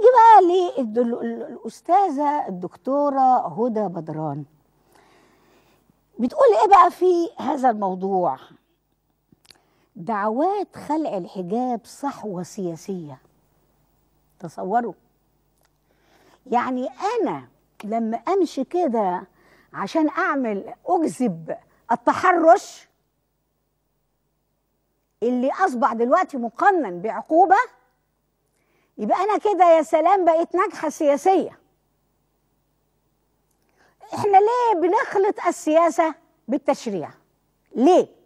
بقى للأستاذة الدكتورة هدى بدران بتقول إيه بقى في هذا الموضوع دعوات خلع الحجاب صحوة سياسية تصوروا يعني أنا لما أمشي كده عشان أعمل أجذب التحرش اللي أصبح دلوقتي مقنن بعقوبة يبقى أنا كده يا سلام بقيت ناجحة سياسية احنا ليه بنخلط السياسة بالتشريع ليه